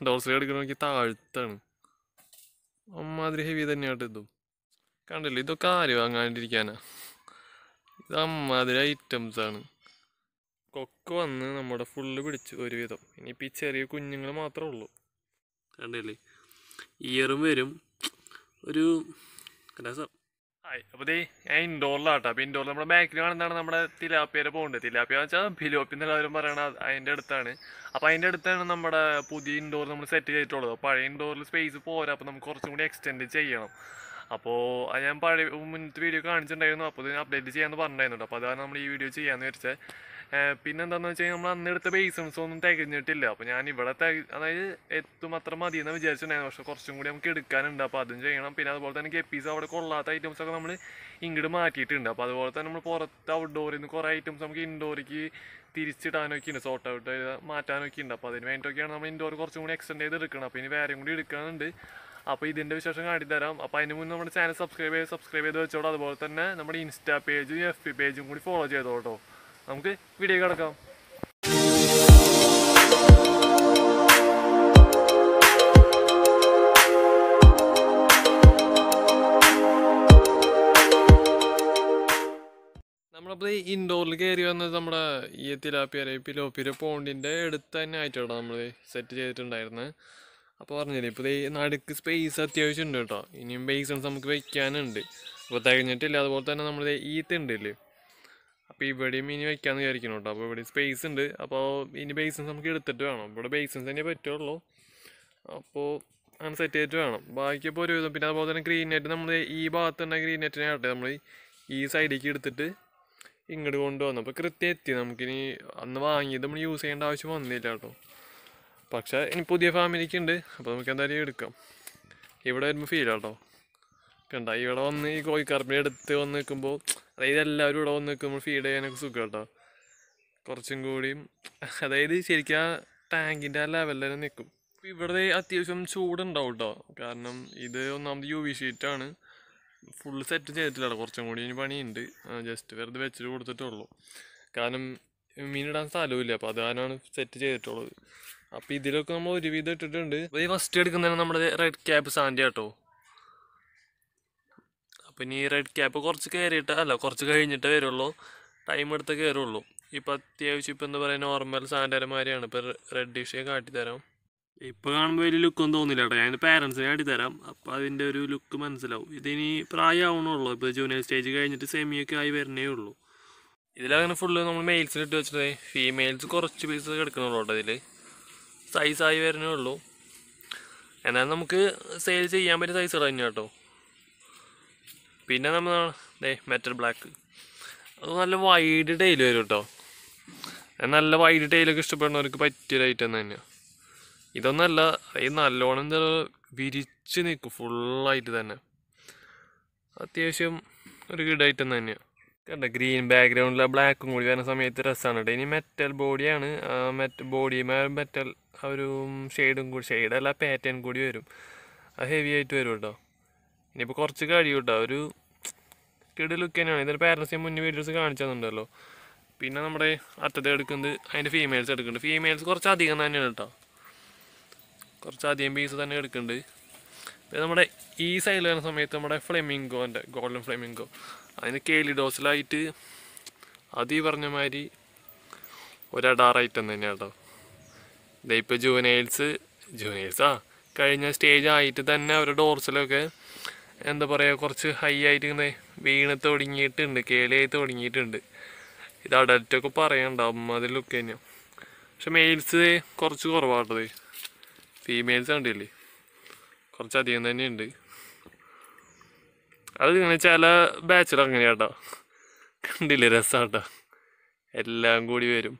ഡോർസിൽ എടുക്കണമെങ്കിൽ താഴ്ത്താണ് അമ്മാതിരി ഹെവി തന്നെയായിട്ട് ഇതും കണ്ടില്ലേ ഇതൊക്കെ ആര് വാങ്ങാണ്ടിരിക്കാനാ ഇത് അമ്മാതിരി ഐറ്റംസ് ആണ് കൊക്ക് വന്ന് നമ്മുടെ ഫുള്ള് പിടിച്ചു ഒരുവിധം ഇനിയിപ്പോൾ ഈ ചെറിയ കുഞ്ഞുങ്ങൾ മാത്രമേ ഉള്ളൂ കണ്ടില്ലേ ഇയറും വരും ഒരു രസം ഹായ് അപ്പോൾ ദേ ഞാൻ ഇൻഡോറിലാട്ടോ അപ്പോൾ ഇൻഡോറിൽ നമ്മുടെ ബാക്കിൽ കാണുന്നതാണ് നമ്മുടെ തിലാപ്പിയുടെ പോണ്ട് തിലാപ്പിയ വെച്ചാൽ ഫിലോപ്പി എന്നുള്ളവരും പറയണത് അതിൻ്റെ അടുത്താണ് അപ്പോൾ അതിൻ്റെ അടുത്താണ് നമ്മുടെ പുതിയ ഇൻഡോർ നമ്മൾ സെറ്റ് ചെയ്തിട്ടുള്ളത് പഴയ ഇൻഡോറിൽ സ്പേസ് പോരാ അപ്പോൾ നമുക്ക് കുറച്ചും കൂടി എക്സ്റ്റെൻഡ് ചെയ്യണം അപ്പോൾ അത് ഞാൻ പഴയ മുന്നത്തെ വീഡിയോ കാണിച്ചിട്ടുണ്ടായിരുന്നു അപ്പോൾ ഇത് അപ്ഡേറ്റ് ചെയ്യാമെന്ന് പറഞ്ഞിട്ടുണ്ടായിരുന്നു അപ്പോൾ അതാണ് നമ്മൾ ഈ വീഡിയോ ചെയ്യാമെന്ന് വെച്ചാൽ പിന്നെന്താണെന്ന് വെച്ച് കഴിഞ്ഞാൽ നമ്മൾ അന്ന് എടുത്ത ബേസൺസ് ഒന്നും തികഞ്ഞിട്ടില്ല അപ്പോൾ ഞാൻ ഇവിടെ തിക അതായത് എത്തും അത്ര മതി എന്ന് വിചാരിച്ചിട്ടുണ്ടായിരുന്നു പക്ഷേ കുറച്ചും കൂടി നമുക്ക് എടുക്കാനുണ്ട് അപ്പോൾ അതും ചെയ്യണം പിന്നെ അതുപോലെ തന്നെ ഗപ്പീസ് അവിടെ കൊള്ളാത്ത ഐറ്റംസ് ഒക്കെ നമ്മൾ ഇങ്ങോട്ട് മാറ്റിയിട്ടുണ്ട് അപ്പോൾ അതുപോലെ തന്നെ നമ്മൾ പുറത്ത് ഔട്ട്ഡോറിൽ നിന്ന് കുറേ ഐറ്റംസ് നമുക്ക് ഇൻഡോറിക്ക് തിരിച്ചിടാനൊക്കെ ഉണ്ട് സോർട്ട് ഔട്ട് മാറ്റാനൊക്കെ ഉണ്ട് അപ്പോൾ അതിന് വേണ്ടിയിട്ടൊക്കെയാണ് നമ്മൾ ഇൻഡോർ കുറച്ചും കൂടി എക്സ്റ്റെൻഡ് ചെയ്ത് എടുക്കണം അപ്പോൾ ഇനി വേറെയും കൂടി എടുക്കാനുണ്ട് അപ്പോൾ ഇതിൻ്റെ വിശേഷം കാട്ടിത്തരാം അപ്പോൾ അതിന് മുന്നേ നമ്മുടെ ചാനൽ സബ്സ്ക്രൈബ് ചെയ്ത് സബ്സ്ക്രൈബ് ചെയ്ത് വെച്ചോളൂ അതുപോലെ തന്നെ നമ്മുടെ ഇൻസ്റ്റാ പേജും എഫ് പി പേജും കൂടി ഫോളോ ചെയ്തോ കേട്ടോ നമുക്ക് വീഡിയോ കിടക്കാം നമ്മളപ്പോൾ ഈ ഇൻഡോറിൽ കയറി വന്നത് നമ്മുടെ ഈ തിലാപ്പിയര പിലോപ്പിര പോണ്ടിൻ്റെ അടുത്ത് തന്നെ ആയിട്ടാണ് നമ്മൾ സെറ്റ് ചെയ്തിട്ടുണ്ടായിരുന്നത് അപ്പോൾ പറഞ്ഞില്ലേ ഇപ്പോൾ ഈ നടുക്ക് സ്പേസ് അത്യാവശ്യം ഉണ്ട് കേട്ടോ ഇനിയും ബേസൺസ് നമുക്ക് വെക്കാനുണ്ട് അപ്പോൾ തികഞ്ഞിട്ടില്ല അതുപോലെ തന്നെ നമ്മൾ ഈത്ത് ഉണ്ടല്ലേ അപ്പോൾ ഇവിടെയും ഇനി വെക്കാമെന്ന് വിചാരിക്കണം കേട്ടോ അപ്പോൾ ഇവിടെ സ്പേസ് ഉണ്ട് അപ്പോൾ ഇനി ബേസൺസ് നമുക്ക് എടുത്തിട്ട് വേണം ഇവിടെ ബേസൺസ് തന്നെ പറ്റുള്ളൂ അപ്പോൾ അങ്ങനെ സെറ്റ് ചെയ്തിട്ട് വേണം ബാക്കിയപ്പോൾ ഒരു വിധം പിന്നെ അതുപോലെ തന്നെ ഗ്രീൻ നെറ്റ് നമ്മൾ ഈ ഭാഗത്ത് തന്നെ ഗ്രീൻ നെറ്റിനെ ആട്ടെ നമ്മൾ ഈ സൈഡിലേക്ക് എടുത്തിട്ട് ഇങ്ങോട്ട് കൊണ്ടുവന്നു അപ്പോൾ കൃത്യം എത്തി നമുക്കിനി അന്ന് വാങ്ങിയത് നമ്മൾ യൂസ് ചെയ്യേണ്ട ആവശ്യം വന്നില്ല കേട്ടോ പക്ഷേ ഇനി പുതിയ ഫാമിലിക്ക് ഉണ്ട് അപ്പോൾ നമുക്ക് എന്തായാലും എടുക്കാം ഇവിടെ വരുമ്പോൾ ഫീൽ കേട്ടോ കണ്ട ഇവിടെ വന്ന് ഈ കോഴിക്കറപ്പിൻ്റെ അടുത്ത് വന്ന് നിൽക്കുമ്പോൾ അതായത് എല്ലാവരും ഇവിടെ വന്ന് നിൽക്കുമ്പോൾ ഫീഡ് ചെയ്യാനൊക്കെ സുഖം കേട്ടോ കുറച്ചും കൂടിയും അതായത് ശരിക്കും ആ ടാങ്കിൻ്റെ ആ ലെവലിൽ തന്നെ നിൽക്കും ഇവിടെ അത്യാവശ്യം ചൂടുണ്ടാവും കേട്ടോ കാരണം ഇത് ഒന്നാമത് യു വി ഷീറ്റാണ് ഫുൾ സെറ്റ് ചെയ്തിട്ടില്ല കേട്ടോ കുറച്ചും കൂടി ഇനി പണിയുണ്ട് ജസ്റ്റ് വെറുതെ വെച്ചിട്ട് കൊടുത്തിട്ടുള്ളൂ കാരണം മീനിടാൻ സ്ഥലമില്ല അപ്പോൾ അത് കാരണമാണ് സെറ്റ് ചെയ്തിട്ടുള്ളത് അപ്പോൾ ഇതിലൊക്കെ നമ്മൾ ഒരുവിധം ഇട്ടിട്ടുണ്ട് അപ്പോൾ ഈ ഫസ്റ്റ് എടുക്കുന്നതാണ് നമ്മുടെ റെഡ് ക്യാപ്പ് സാൻഡി കേട്ടോ അപ്പം ഇനി റെഡ് ക്യാപ്പ് കുറച്ച് കയറിയിട്ട് അല്ല കുറച്ച് കഴിഞ്ഞിട്ടേ വരുള്ളൂ ടൈം എടുത്ത് കയറുള്ളൂ ഇപ്പം അത്യാവശ്യം ഇപ്പം എന്താ പറയുക നോർമൽ സാൻഡരമാരെയാണ് ഇപ്പം റെഡ് ഡിഷേ കാട്ടിത്തരാം ഇപ്പോൾ കാണുമ്പോൾ വലിയ ലുക്കൊന്നും തോന്നില്ല കേട്ടോ ഞാൻ പാരൻസിനെ കാട്ടിത്തരാം അപ്പോൾ അതിൻ്റെ ഒരു ലുക്ക് മനസ്സിലാവും ഇതിനി പ്രായമാവണുള്ളൂ ഇപ്പോൾ ജൂനിയർ സ്റ്റേജ് കഴിഞ്ഞിട്ട് സെമിയൊക്കെ ആയി വരുന്നേ ഉള്ളൂ ഇതിലങ്ങനെ ഫുള്ള് നമ്മൾ മെയിൽസിൽ ഇട്ട് വെച്ചിട്ട് ഫീമെയിൽസ് കുറച്ച് പീസ് കിടക്കണുള്ളൂ കേട്ടോ ഇതിൽ സൈസായി വരുന്നേ ഉള്ളൂ എന്നാൽ നമുക്ക് സെയിൽ ചെയ്യാൻ പറ്റിയ സൈസ് തന്നെ കേട്ടോ പിന്നെ നമ്മൾ ദേ മെറ്റൽ ബ്ലാക്ക് അത് നല്ല വൈഡ് ടൈൽ വരും കേട്ടോ അത് നല്ല വൈഡ് ടൈലൊക്കെ ഇഷ്ടപ്പെടുന്നവർക്ക് പറ്റിയൊരു ഐറ്റം തന്നെയാണ് ഇതൊന്നല്ല ഈ നല്ലോണം എന്താ വിരിച്ച് നിൽക്കും ഫുള്ളായിട്ട് തന്നെ അത്യാവശ്യം ഒരു ഗുഡ് ഐറ്റം തന്നെയാണ് കണ്ട ഗ്രീൻ ബാക്ക്ഗ്രൗണ്ടിൽ ബ്ലാക്കും കൂടി വരുന്ന സമയത്ത് രസമാണ് കേട്ടോ ഇനി മെറ്റൽ ബോഡിയാണ് മെറ്റ് ബോഡിയുമേ മെറ്റൽ ആ ഒരു ഷെയ്ഡും കൂടി ഷെയ്ഡല്ല പാറ്റേൺ കൂടി വരും അത് ഹെവി ആയിട്ട് വരും കേട്ടോ ഇനിയിപ്പോൾ കുറച്ച് കഴിയും കേട്ടോ ഒരു കിട് ലുക്ക് തന്നെയാണ് ഇതിൻ്റെ പാരൻസ് ഞാൻ മുന്നേ വീഡിയോസ് കാണിച്ചു തന്നിട്ടുണ്ടല്ലോ പിന്നെ നമ്മുടെ അറ്റത്ത് എടുക്കുന്നത് അതിൻ്റെ ഫീമെയിൽസ് എടുക്കുന്നുണ്ട് ഫീമെയിൽസ് കുറച്ച് അധികം തന്നെയാണ് കേട്ടോ കുറച്ച് അധികം പീസ് തന്നെ എടുക്കുന്നുണ്ട് പിന്നെ നമ്മുടെ ഈ സൈഡിൽ വരുന്ന സമയത്ത് നമ്മുടെ ഫ്ലെമിങ്കോൻ്റെ ഗോൾഡൻ ഫ്ലെമിങ്കോ അതിന് കേലി ഡോസിലായിട്ട് അത് ഈ പറഞ്ഞ മാതിരി ഒരു അഡാർ ഐറ്റം തന്നെയാണ് കേട്ടോ ഇതേ ഇപ്പോൾ ജൂനൈൽസ് ജൂനൈൽസ് ആ കഴിഞ്ഞ സ്റ്റേജ് ആയിട്ട് തന്നെ അവരുടെ ഡോർസിലൊക്കെ എന്താ പറയുക കുറച്ച് ഹൈ ആയിട്ട് ഇങ്ങനെ വീണ് തുടങ്ങിയിട്ടുണ്ട് കേളിയായി തുടങ്ങിയിട്ടുണ്ട് ഇത് അഡൽറ്റൊക്കെ പറയണ്ട അമ്മ അതിൽ ലുക്ക് തന്നെയാണ് പക്ഷെ മെയിൽസ് കുറച്ച് കുറവാട്ടത് ഫീമെയിൽസ് കണ്ടില്ലേ കുറച്ചധികം തന്നെയുണ്ട് അത് ഇങ്ങനെ ചില ബാച്ചിൽ അങ്ങനെയാട്ടോ കണ്ടില്ലേ രസാട്ടോ എല്ലാം കൂടി വരും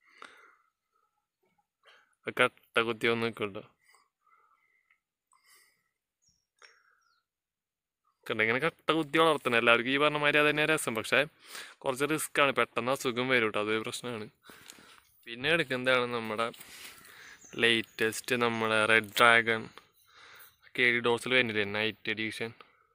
അത് കട്ട കുത്തി വന്ന് നിൽക്കുന്നുണ്ടോ കണ്ട ഇങ്ങനെ കട്ട കുത്തി വളർത്തണം എല്ലാവർക്കും ഈ പറഞ്ഞ മാതിരി അത് തന്നെ രസം പക്ഷേ കുറച്ച് റിസ്ക് ആണ് പെട്ടെന്ന് അസുഖം വരും കേട്ടോ അതൊരു പ്രശ്നമാണ് പിന്നെ എടുക്കുന്നതാണ് നമ്മുടെ ലേറ്റസ്റ്റ് നമ്മുടെ റെഡ് ഡ്രാഗൺ കെ ഡി ഡോസിൽ വരുന്നില്ലേ നൈറ്റ് എഡീഷൻ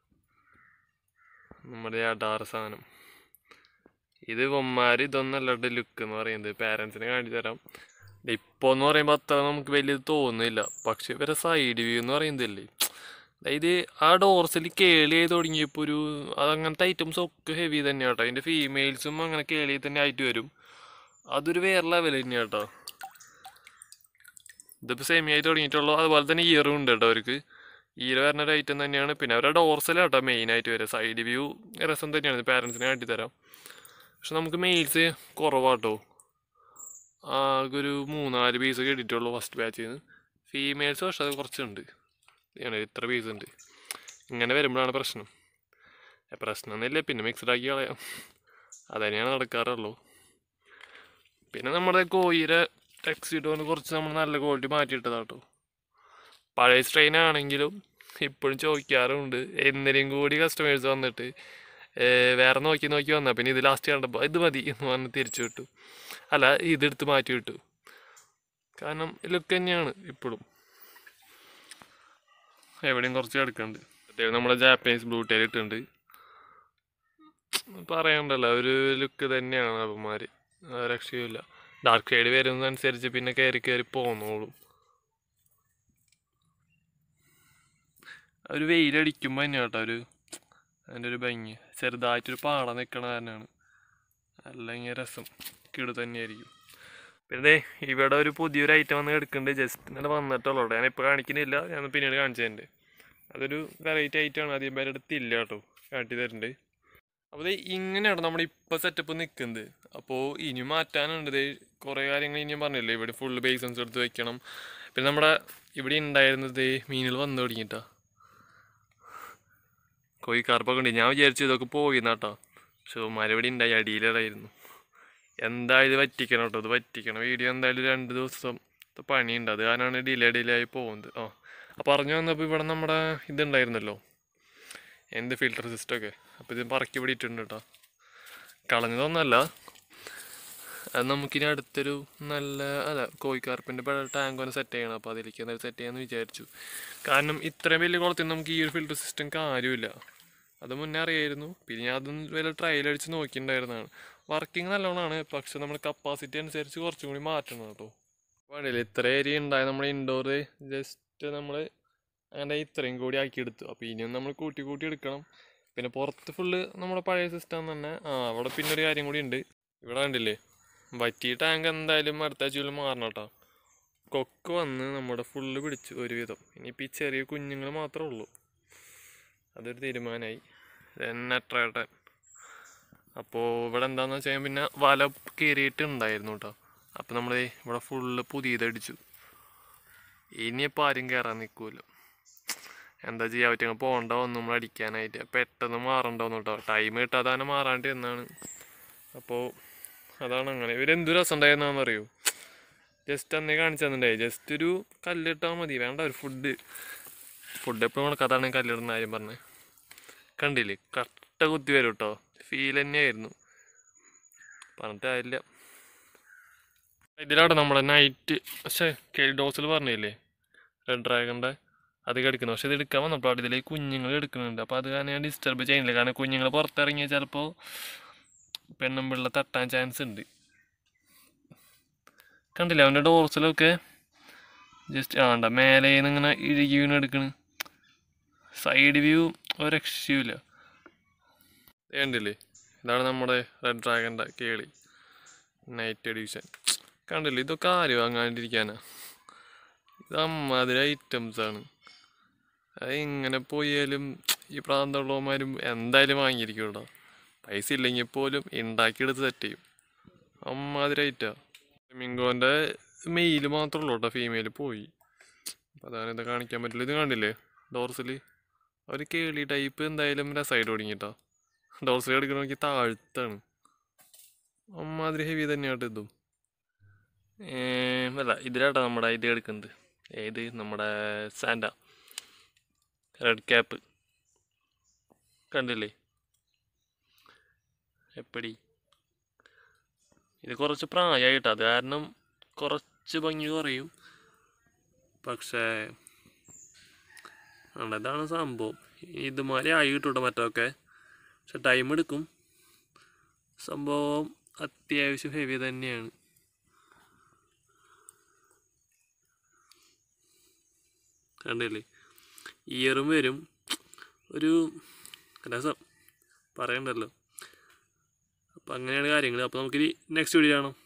നമ്മുടെ അഡാർ സാധനം ഇത് ഒമ്മാർ ഇതൊന്നല്ല ലുക്ക് എന്ന് പറയുന്നത് പാരൻസിനെ കാണിച്ചു തരാം ഇപ്പോൾ എന്ന് പറയുമ്പോൾ അത്ര നമുക്ക് വലിയത് തോന്നുന്നില്ല പക്ഷെ ഇവരെ സൈഡ് വ്യൂ എന്ന് പറയുന്നതല്ലേ അതായത് ആ ഡോർസിൽ കേളി ആയി തുടങ്ങിയപ്പോൾ ഒരു അതങ്ങനത്തെ ഐറ്റംസ് ഒക്കെ ഹെവി തന്നെയാണ് കേട്ടോ അതിൻ്റെ ഫീമെയിൽസും അങ്ങനെ കേളി തന്നെ ആയിട്ട് വരും അതൊരു വേറെ ലെവൽ തന്നെയാണ് കേട്ടോ ഇതിപ്പോൾ സെമി ആയി തുടങ്ങിയിട്ടുള്ളൂ അതുപോലെ തന്നെ ഇയറും ഉണ്ട് കേട്ടോ അവർക്ക് ഈര വരുന്ന ഒരു ഐറ്റം തന്നെയാണ് പിന്നെ അവരുടെ ഡോർസലാണ് കേട്ടോ മെയിനായിട്ട് വരിക സൈഡ് വ്യൂ രസം തന്നെയാണ് പാരൻസിനെ കാട്ടിത്തരാം പക്ഷെ നമുക്ക് മെയിൽസ് കുറവാട്ടോ ആകെ ഒരു മൂന്നാല് പീസ് കിട്ടിയിട്ടുള്ളൂ ഫസ്റ്റ് ബാച്ചിൽ നിന്ന് ഫീമെയിൽസ് പക്ഷെ അത് കുറച്ചുണ്ട് ആണ് ഇത്ര പീസ് ഉണ്ട് ഇങ്ങനെ വരുമ്പോഴാണ് പ്രശ്നം ഏ, പ്രശ്നം എന്നില്ല പിന്നെ മിക്സഡ് ആക്കി കളയാം അത് തന്നെയാണ് നടക്കാറുള്ളൂ പിന്നെ നമ്മുടെ കോയിലെ ടെക്സിഡോന് കുറച്ച് നമ്മൾ നല്ല ക്വാളിറ്റി മാറ്റിയിട്ടതാട്ടോ പഴയ സ്ട്രെയിൻ ആണെങ്കിലും ഇപ്പോഴും ചോദിക്കാറുണ്ട് എന്തിനും കൂടി കസ്റ്റമേഴ്സ് വന്നിട്ട് ഏ, വേറെ നോക്കി നോക്കി വന്നാൽ പിന്നെ ഇത് ലാസ്റ്റ് കണ്ടപ്പോൾ ഇത് മതി എന്ന് പറഞ്ഞ് തിരിച്ചു വിട്ടു അല്ല ഇതെടുത്ത് മാറ്റി വിട്ടു കാരണം ലുക്ക് തന്നെയാണ് ഇപ്പോഴും എവിടെയും കുറച്ച് കിടക്കുന്നുണ്ട് അത്യാവശ്യം നമ്മുടെ ജാപ്പനീസ് ബ്ലൂ ടൈൽ ഇട്ടുണ്ട് പറയണ്ടല്ലോ ഒരു ലുക്ക് തന്നെയാണ് അവന്മാർ രക്ഷയില്ല ഡാർക്ക് ഷെയ്ഡ് വരുന്നതനുസരിച്ച് പിന്നെ കയറി കയറി പോന്നോളും ഒരു വെയിലടിക്കുമ്പോൾ തന്നെ കേട്ടോ ഒരു അതിൻ്റെ ഒരു ഭംഗി ചെറുതായിട്ടൊരു പാട നിൽക്കണ കാരനാണ് അല്ലെങ്കിൽ രസം കിടു തന്നെയായിരിക്കും പിന്നെ ദേ ഇവിടെ ഒരു പുതിയൊരു ഐറ്റം വന്ന് എടുക്കുന്നുണ്ട് ജസ്റ്റ് ഇന്നലെ വന്നിട്ടുള്ളൂ കേട്ടോ ഞാനിപ്പോൾ കാണിക്കുന്നില്ല ഞാൻ പിന്നീട് കാണിച്ചു തരുന്നുണ്ട് അതൊരു വെറൈറ്റി ഐറ്റമാണ് അധികം പേരുടെ അടുത്തില്ല കേട്ടോ കാട്ടി തരുന്നുണ്ട് അപ്പോൾ ദേ ഇങ്ങനെയാണ് നമ്മുടെ ഇപ്പോൾ സെറ്റപ്പ് നിൽക്കുന്നത് അപ്പോൾ ഇനി മാറ്റാനുണ്ട് ദേ കുറേ കാര്യങ്ങൾ ഇനിയും പറഞ്ഞില്ലേ ഇവിടെ ഫുള്ള് ബേസൻസ് എടുത്ത് വെക്കണം പിന്നെ നമ്മുടെ ഇവിടെ ഉണ്ടായിരുന്നത് ദേ മീനുകൾ വന്നു തുടങ്ങിയിട്ടാ കോഴിക്കാർപ്പൊക്കെ ഉണ്ട് ഞാൻ വിചാരിച്ചു ഇതൊക്കെ പോയി എന്നാട്ടോ പക്ഷെ മരവിടെ ഉണ്ടായി അടിയിലായിരുന്നു എന്തായാലും ഇത് പറ്റിക്കണം കേട്ടോ ഇത് പറ്റിക്കണം വീഡിയോ എന്തായാലും രണ്ട് ദിവസം പണിയുണ്ട് അത് കാരണമാണ് ഡിലേ ഡിലേ ആയി പോകുന്നത് ആ അപ്പോൾ പറഞ്ഞു വന്നപ്പോൾ ഇവിടെ നമ്മുടെ ഇതുണ്ടായിരുന്നല്ലോ എന്ത് ഫിൽട്ടർ സിസ്റ്റം ഒക്കെ അപ്പോൾ ഇത് പറക്കി ഇവിടെ ഇട്ടിട്ടുണ്ട് കേട്ടോ കളഞ്ഞതൊന്നല്ല അത് നമുക്കിനി അടുത്തൊരു നല്ല അല്ല കോഴിക്കാർപ്പിൻ്റെ ടാങ്ക് ഒന്ന് സെറ്റ് ചെയ്യണം അപ്പോൾ അതിലേക്ക് എന്തായാലും സെറ്റ് ചെയ്യാമെന്ന് വിചാരിച്ചു കാരണം ഇത്രയും വലിയ കുളത്തിൽ നമുക്ക് ഈ ഒരു ഫിൽട്ടർ സിസ്റ്റം കാര്യമില്ല അത് മുന്നേ അറിയായിരുന്നു പിന്നെ ഞാൻ അതൊന്നും വല്ല ട്രയൽ അടിച്ച് നോക്കിയിട്ടുണ്ടായിരുന്നതാണ് വർക്കിംഗ് നല്ലോണമാണ് പക്ഷെ നമ്മൾ കപ്പാസിറ്റി അനുസരിച്ച് കുറച്ചും കൂടി മാറ്റണം കേട്ടോ വേണ്ടില്ല ഇത്ര ഏരിയ ഉണ്ടായ നമ്മുടെ ഇൻഡോർ ജസ്റ്റ് നമ്മൾ അങ്ങനെ ഇത്രയും കൂടി ആക്കി എടുത്തു അപ്പോൾ ഇനിയും നമ്മൾ കൂട്ടി കൂട്ടി എടുക്കണം പിന്നെ പുറത്ത് ഫുള്ള് നമ്മുടെ പഴയ സിസ്റ്റം തന്നെ ആ അവിടെ പിന്നെ ഒരു കാര്യം കൂടി ഉണ്ട് ഇവിടെ കണ്ടില്ലേ വറ്റിയ ടാങ്ക് എന്തായാലും അടുത്ത ആഴ്ചയിൽ മാറണം കേട്ടോ കൊക്ക് വന്ന് നമ്മുടെ ഫുള്ള് പിടിച്ചു ഒരുവിധം ഇനിയിപ്പോൾ ഈ ചെറിയ കുഞ്ഞുങ്ങൾ മാത്രമേ ഉള്ളൂ അതൊരു തീരുമാനമായി നെട്രേട്ടൻ അപ്പോൾ ഇവിടെ എന്താണെന്ന് വെച്ചാൽ പിന്നെ വല കയറിയിട്ടുണ്ടായിരുന്നു കേട്ടോ അപ്പോൾ നമ്മൾ ഇവിടെ ഫുള്ള് പുതിയതടിച്ചു ഇനിയിപ്പോൾ ആരും കയറാൻ നിൽക്കുമല്ലോ എന്താ ചെയ്യാൻ പറ്റുക പോകണ്ട വന്നു നമ്മൾ അടിക്കാനായിട്ട് പെട്ടെന്ന് മാറണ്ടാവുന്നു കേട്ടോ ടൈം കിട്ടാതെ തന്നെ മാറാണ്ട് എന്നാണ് അപ്പോൾ അതാണ് അങ്ങനെ ഇവരെന്ത് രസം ഉണ്ടായിരുന്നാന്ന് അറിയോ ജസ്റ്റ് അന്നേ കാണിച്ചു തന്നിട്ടുണ്ടായി ജസ്റ്റ് ഒരു കല്ലിട്ടാൽ മതി വേണ്ട ഒരു ഫുഡ് ഫുഡ് എപ്പോഴും കണക്കാത്താണ് കല്ലിടുന്ന കാര്യം പറഞ്ഞത് കണ്ടില്ലേ കട്ട കുത്തി വരും കേട്ടോ ഫീൽ തന്നെയായിരുന്നു പറഞ്ഞിട്ട് കാര്യമില്ല ഇതിലാണ് നമ്മുടെ നൈറ്റ് പക്ഷേ കെ ഡോസിൽ പറഞ്ഞില്ലേ റെഡ് ഡ്രാഗണിൻ്റെ അത് കിടക്കുന്നത് പക്ഷെ ഇത് എടുക്കാൻ വന്നപ്പോൾ ഇതിലേക്ക് കുഞ്ഞുങ്ങൾ എടുക്കുന്നുണ്ട് അപ്പോൾ അത് കാരണം ഞാൻ ഡിസ്റ്റർബ് ചെയ്യുന്നില്ല കാരണം കുഞ്ഞുങ്ങൾ പുറത്തിറങ്ങിയാൽ ചിലപ്പോൾ പെണ്ണും പിള്ള തട്ടാൻ ചാൻസ് ഉണ്ട് കണ്ടില്ല അവൻ്റെ ഡോർസിലൊക്കെ ജസ്റ്റ് ആണ്ട മേലെ നിന്ന് ഇങ്ങനെ ഇഴുകി വീണ് എടുക്കണ് സൈഡ് വ്യൂ ഒരു രക്ഷയുമില്ല കണ്ടില്ലേ ഇതാണ് നമ്മുടെ റെഡ് ഡ്രാഗൻ്റെ കേളി നൈറ്റ് എഡിഷൻ കണ്ടില്ലേ ഇതൊക്കെ ആര് വാങ്ങാണ്ടിരിക്കാനാ ഇത് അമ്മാതിരി ഐറ്റംസ് ആണ് അത് എങ്ങനെ പോയാലും ഈ പ്രാന്തമുള്ളവന്മാരും എന്തായാലും വാങ്ങിയിരിക്കും കേട്ടോ പൈസ ഇല്ലെങ്കിൽ പോലും ഉണ്ടാക്കിയെടുത്ത് സെറ്റ് ചെയ്യും അമ്മാതിരി ഐറ്റാ മിങ്കോൻ്റെ മെയിൽ മാത്രമേ ഉള്ളൂ കേട്ടോ ഫീമെയിൽ പോയി അപ്പോൾ അതാണ് ഇത് കാണിക്കാൻ പറ്റില്ല ഇത് കണ്ടില്ലേ ഡോർസിൽ ഒരു കേളി ടൈപ്പ് എന്തായാലും രസമായിട്ട് തുടങ്ങിട്ടോ ഡോർസിൽ എടുക്കണമെങ്കിൽ താഴ്ത്താണ് അമ്മാതിരി ഹെവി തന്നെയാട്ടോ ഇതും ഏം, അല്ല ഇതിലാട്ടോ നമ്മുടെ ഇത് എടുക്കുന്നത് ഏത് നമ്മുടെ സാൻഡ റെഡ് ക്യാപ്പ് കണ്ടില്ലേ എപ്പടി ഇത് കുറച്ച് പ്രായമായിട്ടോ അത് കാരണം കുറച്ച് ഭംഗി കുറയും പക്ഷേ ആണ് ഇതാണ് സംഭവം ഇതുമാതിരി ആയി കിട്ടൂട്ടോ മറ്റൊക്കെ പക്ഷെ ടൈം എടുക്കും സംഭവം അത്യാവശ്യം ഹെവി തന്നെയാണ് കണ്ടില്ലേ ഇയറും വരും ഒരു രസം പറയണ്ടല്ലോ അപ്പം അങ്ങനെയാണ് കാര്യങ്ങൾ അപ്പോൾ നമുക്കിനി നെക്സ്റ്റ് വീഡിയോ കാണാം